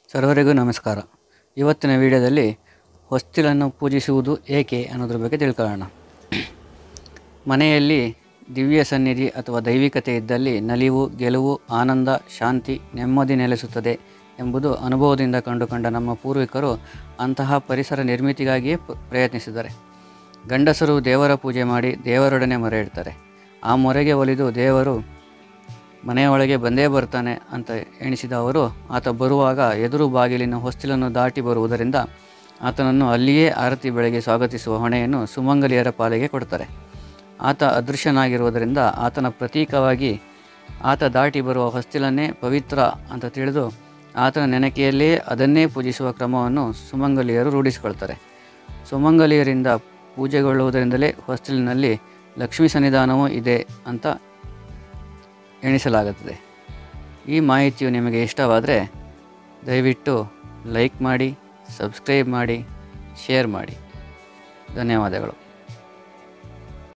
ಸರ್ವರಿಗೂ ನಮಸ್ಕಾರ ಇವತ್ತಿನ ವಿಡಿಯೋದಲ್ಲಿ ಹೊಸ್ತಿಲನ್ನು ಪೂಜಿಸುವುದು ಏಕೆ ಅನ್ನೋದ್ರ ಬಗ್ಗೆ ತಿಳ್ಕೊಳ್ಳೋಣ ಮನೆಯಲ್ಲಿ ದಿವ್ಯ ಸನ್ನಿಧಿ ಅಥವಾ ದೈವಿಕತೆ ಇದ್ದಲ್ಲಿ ನಲಿವು ಗೆಲುವು ಆನಂದ ಶಾಂತಿ ನೆಮ್ಮದಿ ನೆಲೆಸುತ್ತದೆ ಎಂಬುದು ಅನುಭವದಿಂದ ಕಂಡುಕೊಂಡ ನಮ್ಮ ಪೂರ್ವಿಕರು ಅಂತಹ ಪರಿಸರ ನಿರ್ಮಿತಿಗಾಗಿಯೇ ಪ- ಪ್ರಯತ್ನಿಸಿದ್ದಾರೆ ಗಂಡಸರು ದೇವರ ಪೂಜೆ ಮಾಡಿ ದೇವರೊಡನೆ ಮೊರೆ ಇಡ್ತಾರೆ ಆ ಮೊರೆಗೆ ಒಲಿದು ದೇವರು ಮನೆಯೊಳಗೆ ಬಂದೇ ಬರ್ತಾನೆ ಅಂತ ಎಣಿಸಿದ ಅವರು ಆತ ಬರುವಾಗ ಎದುರು ಬಾಗಿಲಿನ ಹೊಸ್ತಿಲನ್ನು ದಾಟಿ ಬರುವುದರಿಂದ ಆತನನ್ನು ಅಲ್ಲಿಯೇ ಆರತಿ ಬೆಳಗ್ಗೆ ಸ್ವಾಗತಿಸುವ ಹೊಣೆಯನ್ನು ಸುಮಂಗಲಿಯರ ಪಾಲಿಗೆ ಕೊಡ್ತಾರೆ ಆತ ಅದೃಶ್ಯನಾಗಿರುವುದರಿಂದ ಆತನ ಪ್ರತೀಕವಾಗಿ ಆತ ದಾಟಿ ಬರುವ ಹೊಸ್ತಿಲನ್ನೇ ಪವಿತ್ರ ಅಂತ ತಿಳಿದು ಆತನ ನೆನಕೆಯಲ್ಲೇ ಅದನ್ನೇ ಪೂಜಿಸುವ ಕ್ರಮವನ್ನು ಸುಮಂಗಲಿಯರು ರೂಢಿಸಿಕೊಳ್ತಾರೆ ಸುಮಂಗಲಿಯರಿಂದ ಪೂಜೆಗೊಳ್ಳುವುದರಿಂದಲೇ ಹೊಸ್ತಿಲಿನಲ್ಲಿ ಲಕ್ಷ್ಮೀ ಸನ್ನಿಧಾನವೂ ಇದೆ ಅಂತ ಎಣಿಸಲಾಗುತ್ತದೆ ಈ ಮಾಹಿತಿಯು ನಿಮಗೆ ಇಷ್ಟವಾದರೆ ದಯವಿಟ್ಟು ಲೈಕ್ ಮಾಡಿ ಸಬ್ಸ್ಕ್ರೈಬ್ ಮಾಡಿ ಶೇರ್ ಮಾಡಿ ಧನ್ಯವಾದಗಳು